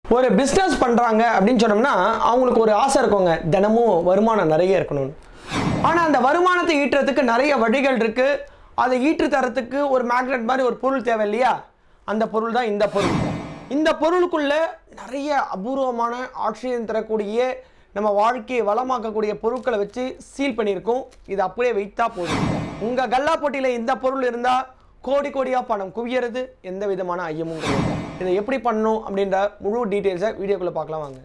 ஒரு பிஸ்னஸ் பண்ணுறாங்க அப்படின்னு சொன்னோம்னா அவங்களுக்கு ஒரு ஆசை இருக்குங்க தினமும் வருமானம் நிறைய இருக்கணும்னு ஆனால் அந்த வருமானத்தை ஈட்டுறதுக்கு நிறைய வழிகள் இருக்குது அதை ஈற்று தரத்துக்கு ஒரு மேக்னெட் மாதிரி ஒரு பொருள் தேவை இல்லையா அந்த பொருள் தான் இந்த பொருள் இந்த பொருளுக்குள்ள நிறைய அபூர்வமான ஆக்சிஜன் தரக்கூடிய நம்ம வாழ்க்கையை வளமாக்கக்கூடிய பொருட்களை வச்சு சீல் பண்ணியிருக்கோம் இது அப்படியே வைத்தா போதும் உங்கள் கல்லா போட்டியில் இந்த பொருள் இருந்தால் கோடி கோடியாக பணம் குவியறது எந்த விதமான ஐயமும் கிடையாது இதை எப்படி பண்ணணும் அப்படின்ற முழு டீட்டெயில்ஸை வீடியோக்குள்ளே பார்க்கலாம் வாங்க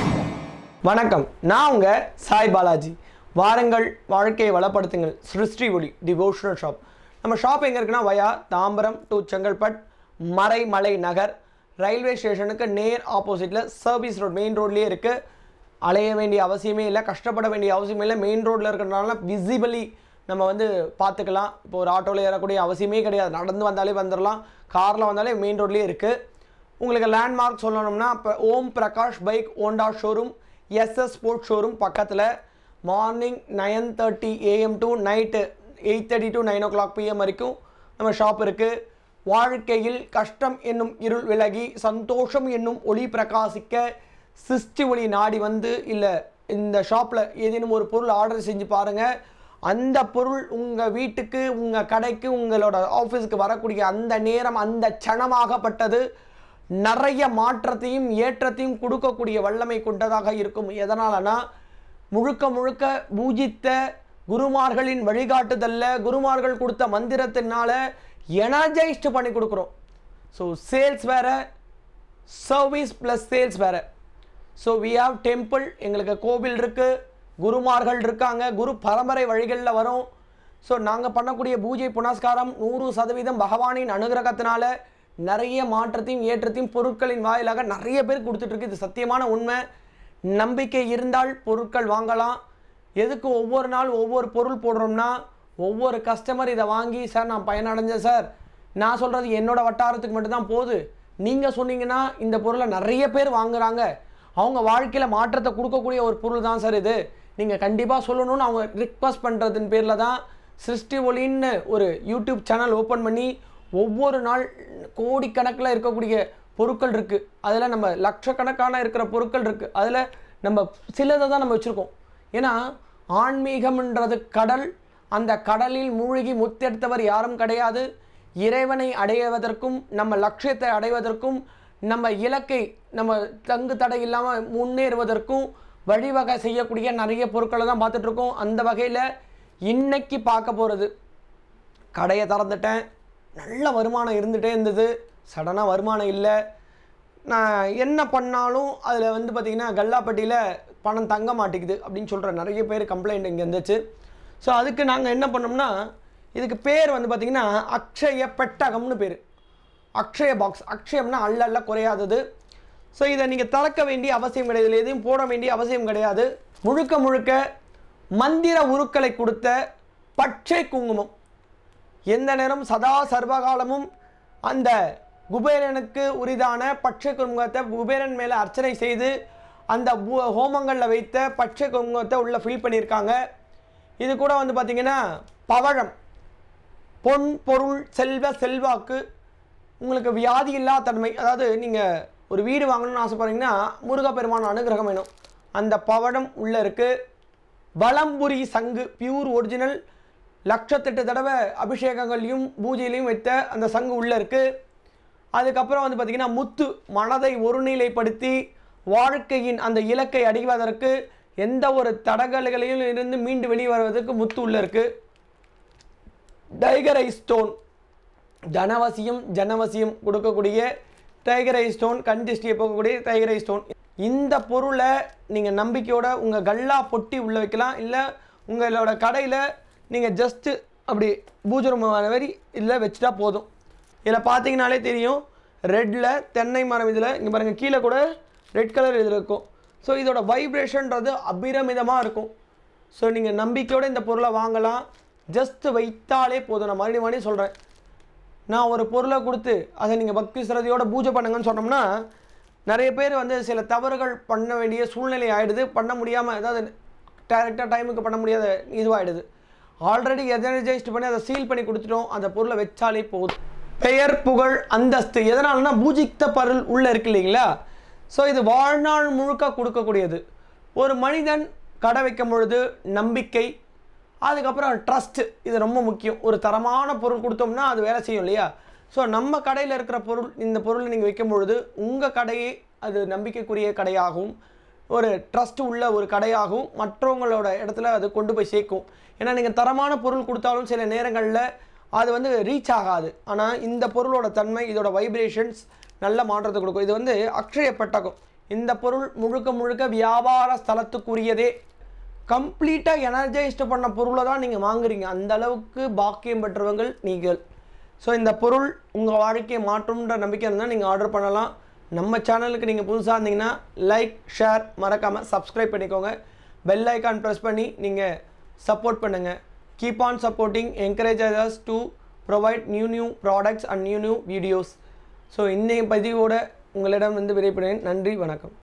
வணக்கம் நான் உங்க சாய் பாலாஜி வாருங்கள் வாழ்க்கையை வளப்படுத்துங்கள் சிருஷ்டி ஒளி டிவோஷனல் ஷாப் நம்ம ஷாப் எங்கே இருக்குன்னா via Tambaram to Chengalpattu Maraimalai Nagar railway ஸ்டேஷனுக்கு நேர் ஆப்போசிட்டில் சர்வீஸ் ரோட் மெயின் ரோட்லேயே இருக்குது அலைய வேண்டிய அவசியமே இல்லை கஷ்டப்பட வேண்டிய அவசியமே இல்லை மெயின் ரோட்டில் இருக்கிறதுனால விசிபிளி நம்ம வந்து பார்த்துக்கலாம் இப்போ ஒரு ஆட்டோவில் ஏறக்கூடிய அவசியமே கிடையாது நடந்து வந்தாலே வந்துடலாம் காரில் வந்தாலே மெயின் ரோட்லேயே இருக்குது உங்களுக்கு லேண்ட்மார்க் சொல்லணும்னா இப்போ Om Prakash bike Honda showroom SS sports showroom பக்கத்தில் morning nine thirty AM to night eight thirty to nine o'clock PM வரைக்கும் நம்ம ஷாப் இருக்குது வாழ்க்கையில் கஷ்டம் என்னும் இருள் விலகி சந்தோஷம் என்னும் ஒளி பிரகாசிக்க சிருஷ்டி ஒளி நாடி வந்து இல்லை இந்த ஷாப்பில் ஏதேனும் ஒரு பொருள் ஆர்டர் செஞ்சு பாருங்கள் அந்த பொருள் உங்கள் வீட்டுக்கு உங்கள் கடைக்கு உங்களோட ஆஃபீஸுக்கு வரக்கூடிய அந்த நேரம் அந்த க்ஷணமாகப்பட்டது நிறைய மாற்றத்தையும் ஏற்றத்தையும் கொடுக்கக்கூடிய வல்லமை கொண்டதாக இருக்கும் எதனாலனா முழுக்க முழுக்க பூஜித்த குருமார்களின் வழிகாட்டுதல்ல குருமார்கள் கொடுத்த மந்திரத்தினால எனர்ஜைஸ்டு பண்ணி கொடுக்குறோம் ஸோ சேல்ஸ் வேற சர்வீஸ் ப்ளஸ் சேல்ஸ் வேற ஸோ வி ஹாவ் டெம்பிள் எங்களுக்கு கோவில் இருக்குது குருமார்கள் இருக்காங்க குரு பரம்பரை வழிகளில் வரும் ஸோ நாங்கள் பண்ணக்கூடிய பூஜை புனஸ்காரம் நூறு சதவீதம் பகவானின் அனுகிரகத்தினால நிறைய மாற்றத்தையும் ஏற்றத்தையும் பொருட்களின் வாயிலாக நிறைய பேர் கொடுத்துட்ருக்கு இது சத்தியமான உண்மை நம்பிக்கை இருந்தால் பொருட்கள் வாங்கலாம் எதுக்கு ஒவ்வொரு நாள் ஒவ்வொரு பொருள் போடுறோம்னா ஒவ்வொரு கஸ்டமர் இதை வாங்கி சார் நான் பயனடைஞ்சேன் சார் நான் சொல்கிறது என்னோட வட்டாரத்துக்கு மட்டும்தான் போகுது நீங்கள் சொன்னீங்கன்னா இந்த பொருளை நிறைய பேர் வாங்குறாங்க அவங்க வாழ்க்கையில் மாற்றத்தை கொடுக்கக்கூடிய ஒரு பொருள் தான் சார் இது நீங்கள் கண்டிப்பாக சொல்லணும்னு அவங்க ரிக்வஸ்ட் பண்ணுறதுன் பேரில் தான் சிருஷ்டி ஒளின்னு ஒரு யூடியூப் சேனல் ஓப்பன் பண்ணி ஒவ்வொரு நாள் கோடிக்கணக்கில் இருக்கக்கூடிய பொருட்கள் இருக்குது அதில் நம்ம லட்சக்கணக்கான இருக்கிற பொருட்கள் இருக்குது அதில் நம்ம சிலதை தான் நம்ம வச்சுருக்கோம் ஏன்னா ஆன்மீகம்ன்றது கடல் அந்த கடலில் மூழ்கி முத்தெடுத்தவர் யாரும் கிடையாது இறைவனை அடைவதற்கும் நம்ம லட்சியத்தை அடைவதற்கும் நம்ம இலக்கை நம்ம தங்கு தடை இல்லாமல் முன்னேறுவதற்கும் வழிவகை செய்யக்கூடிய நிறைய பொருட்களை தான் பார்த்துட்ருக்கோம் அந்த வகையில் இன்னைக்கு பார்க்க போகிறது கடையை திறந்துட்டேன் நல்ல வருமானம் இருந்துகிட்டே இருந்தது சடனாக வருமானம் இல்லை நான் என்ன பண்ணாலும் அதில் வந்து பார்த்திங்கன்னா கல்லாப்பட்டியில் பணம் தங்க மாட்டேங்குது அப்படின்னு சொல்கிற நிறைய பேர் கம்ப்ளைண்ட் இங்கே இருந்துச்சு ஸோ அதுக்கு நாங்கள் என்ன பண்ணோம்னா இதுக்கு பேர் வந்து பார்த்திங்கன்னா அக்ஷய பெட்டகம்னு பேர் அக்ஷய பாக்ஸ் அக்ஷயம்னா அல்ல அல்ல குறையாதது ஸோ இதை நீங்கள் திறக்க வேண்டிய அவசியம் கிடையாது இதில் எதையும் போட வேண்டிய அவசியம் கிடையாது முழுக்க முழுக்க மந்திர உருக்களை கொடுத்த பச்சை குங்குமம் எந்த நேரம் சதா சர்வகாலமும் அந்த குபேரனுக்கு உரிதான பச்சை குங்குமத்தை குபேரன் மேலே அர்ச்சனை செய்து அந்த பூ- ஹோமங்களில் வைத்த பச்சை குங்குமத்தை உள்ளே ஃபில் பண்ணியிருக்காங்க இது கூட வந்து பார்த்திங்கன்னா பவழம் பொன் பொருள் செல்வ செல்வாக்கு உங்களுக்கு வியாதி இல்லா தன்மை அதாவது நீங்கள் ஒரு வீடு வாங்கணும்னு ஆசைப்படுறீங்கன்னா முருகப்பெருமான அனுகிரகம் வேணும் அந்த பவழம் உள்ளே இருக்குது வலம்புரி சங்கு பியூர் ஒரிஜினல் லட்சத்தெட்டு தடவை அபிஷேகங்கள்லையும் பூஜையிலையும் வைத்த அந்த சங்கு உள்ளே இருக்குது அதுக்கப்புறம் வந்து பார்த்திங்கன்னா முத்து மனதை ஒருநிலைப்படுத்தி வாழ்க்கையின் அந்த இலக்கை அடைவதற்கு எந்த ஒரு தடங்கல்களையும் இருந்து மீண்டு வெளியே வருவதற்கு முத்து உள்ளே இருக்குது டைகர் ஐ ஸ்டோன் தனவசியம் ஜனவசியம் கொடுக்கக்கூடிய டைகர் ஐ ஸ்டோன் கண் திருஷ்டியை போக்கக்கூடிய டைகர் ஐ ஸ்டோன் இந்த பொருளை நீங்கள் நம்பிக்கையோட உங்கள் கல்லா பொட்டி உள்ளே வைக்கலாம் இல்லை உங்களோட கடையில் நீங்கள் ஜஸ்ட்டு அப்படி பூஜரம் மாதிரி இதில் வச்சுட்டா போதும் இதில் பார்த்தீங்கனாலே தெரியும் ரெட்டில் தென்னை மரம் இதில் இங்கே பாருங்கள் கீழே கூட ரெட் கலர் இதில் இருக்கும் ஸோ இதோட வைப்ரேஷன்றது அபிரமிதமாக இருக்கும் ஸோ நீங்கள் நம்பிக்கையோட இந்த பொருளை வாங்கலாம் ஜஸ்ட் வைத்தாலே போதும் நான் மறுபடியும் மறுபடியும் சொல்கிறேன் நான் ஒரு பொருளை கொடுத்து அதை நீங்கள் பக்தி சிரதையோட பூஜை பண்ணுங்கன்னு சொன்னோம்னா நிறைய பேர் வந்து சில தவறுகள் பண்ண வேண்டிய சூழ்நிலை ஆயிடுது பண்ண முடியாமல் அதாவது டேரெக்டாக டைமுக்கு பண்ண முடியாத இதுவாகிடுது ஆல்ரெடி எனர்ஜைஸ்ட் பண்ணி அதை சீல் பண்ணி கொடுத்துட்டோம் அந்த பொருளை வச்சாலே போதும் பெயர் புகழ் அந்தஸ்து எதனாலனா பூஜித்த பொருள் உள்ளே இருக்கு இல்லைங்களா ஸோ இது வாழ்நாள் முழுக்க கொடுக்கக்கூடியது ஒரு மனிதன் கடை வைக்கும் பொழுது நம்பிக்கை அதுக்கப்புறம் ட்ரஸ்ட் இது ரொம்ப முக்கியம் ஒரு தரமான பொருள் கொடுத்தோம்னா அது வேலை செய்யும் இல்லையா ஸோ நம்ம கடையில் இருக்கிற பொருள் இந்த பொருளை நீங்கள் வைக்கும் பொழுது உங்கள் கடையே அது நம்பிக்கைக்குரிய கடையாகவும் ஒரு ட்ரஸ்ட் உள்ள ஒரு கடையாகவும் மற்றவங்களோட இடத்துல அது கொண்டு போய் சேர்க்கும் ஏன்னா நீங்கள் தரமான பொருள் கொடுத்தாலும் சில நேரங்களில் அது வந்து ரீச் ஆகாது ஆனால் இந்த பொருளோட தன்மை இதோட வைப்ரேஷன்ஸ் நல்ல மாற்றத்தை கொடுக்கும் இது வந்து அக்ஷய பெட்டகம் இந்த பொருள் முழுக்க முழுக்க வியாபார ஸ்தலத்துக்குரியதே கம்ப்ளீட்டாக எனர்ஜைஸ்டு பண்ண பொருளை தான் நீங்கள் வாங்குறீங்க அந்த அளவுக்கு பாக்கியம் பெற்றவங்கள் நீங்கள் ஸோ இந்த பொருள் உங்கள் வாழ்க்கையை மாற்றும்ன்ற நம்பிக்கை இருந்தால் நீங்கள் ஆர்டர் பண்ணலாம் நம்ம சேனலுக்கு நீங்கள் புதுசாக இருந்தீங்கன்னா லைக் ஷேர் மறக்காமல் சப்ஸ்கிரைப் பண்ணிக்கோங்க பெல் ஐக்கான் ப்ரெஸ் பண்ணி நீங்கள் சப்போர்ட் பண்ணுங்கள் keep on supporting encourage us to provide new new products and new new videos so இன்றைய பதிவோட உங்களிடம் வந்து விடைபெறுகிறேன் நன்றி வணக்கம்